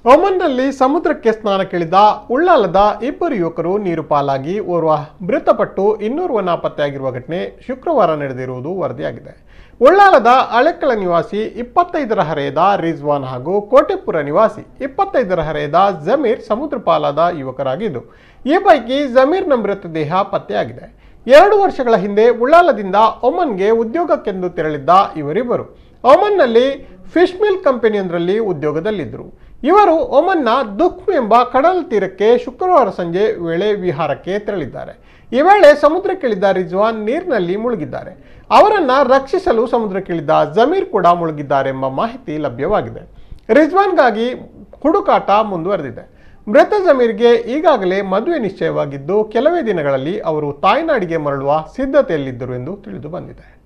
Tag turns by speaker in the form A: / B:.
A: ಒಮನ್ನಲ್ಲಿ ಸಮುದ್ರಕ್ಕೆ ಸ್ನಾನಕ್ಕಿಳಿದ ಉಳ್ಳಾಲದ ಇಬ್ಬರು ಯುವಕರು ನೀರು ಪಾಲಾಗಿ ಓರ್ವ ಮೃತಪಟ್ಟು ಇನ್ನೋರ್ವ ನಾಪತ್ತೆಯಾಗಿರುವ ಘಟನೆ ಶುಕ್ರವಾರ ನಡೆದಿರುವುದು ವರದಿಯಾಗಿದೆ ಉಳ್ಳಾಲದ ಅಳೆಕಳ ನಿವಾಸಿ ಇಪ್ಪತ್ತೈದರ ಹರೆಯದ ರಿಜ್ವಾನ್ ಹಾಗೂ ಕೋಟೆಪುರ ನಿವಾಸಿ ಇಪ್ಪತ್ತೈದರ ಹರೆಯದ ಜಮೀರ್ ಸಮುದ್ರ ಪಾಲಾದ ಯುವಕರಾಗಿದ್ದು ಈ ಪೈಕಿ ಜಮೀರ್ನ ಮೃತದೇಹ ಪತ್ತೆಯಾಗಿದೆ ಎರಡು ವರ್ಷಗಳ ಹಿಂದೆ ಉಳ್ಳಾಲದಿಂದ ಒಮನ್ಗೆ ಉದ್ಯೋಗಕ್ಕೆಂದು ತೆರಳಿದ್ದ ಇವರಿಬ್ಬರು ಒಮನ್ನಲ್ಲಿ ಫಿಶ್ ಮಿಲ್ ಕಂಪನಿಯೊಂದರಲ್ಲಿ ಉದ್ಯೋಗದಲ್ಲಿದ್ದರು ಇವರು ಒಮನ್ನ ದುಖ್ಮ್ ಎಂಬ ಕಡಲ ತೀರಕ್ಕೆ ಶುಕ್ರವಾರ ಸಂಜೆ ವೇಳೆ ವಿಹಾರಕ್ಕೆ ತೆರಳಿದ್ದಾರೆ ಈ ವೇಳೆ ಸಮುದ್ರಕ್ಕಿಳಿದ ರಿಜ್ವಾನ್ ನೀರಿನಲ್ಲಿ ಮುಳುಗಿದ್ದಾರೆ ಅವರನ್ನ ರಕ್ಷಿಸಲು ಸಮುದ್ರಕ್ಕಿಳಿದ ಜಮೀರ್ ಕೂಡ ಮುಳುಗಿದ್ದಾರೆಂಬ ಮಾಹಿತಿ ಲಭ್ಯವಾಗಿದೆ ರಿಜ್ವಾನ್ಗಾಗಿ ಹುಡುಕಾಟ ಮುಂದುವರೆದಿದೆ ಮೃತ ಜಮೀರ್ಗೆ ಈಗಾಗಲೇ ಮದುವೆ ನಿಶ್ಚಯವಾಗಿದ್ದು ಕೆಲವೇ ದಿನಗಳಲ್ಲಿ ಅವರು ತಾಯ್ನಾಡಿಗೆ ಮರಳುವ ಸಿದ್ಧತೆಯಲ್ಲಿದ್ದರು ಎಂದು ತಿಳಿದು ಬಂದಿದೆ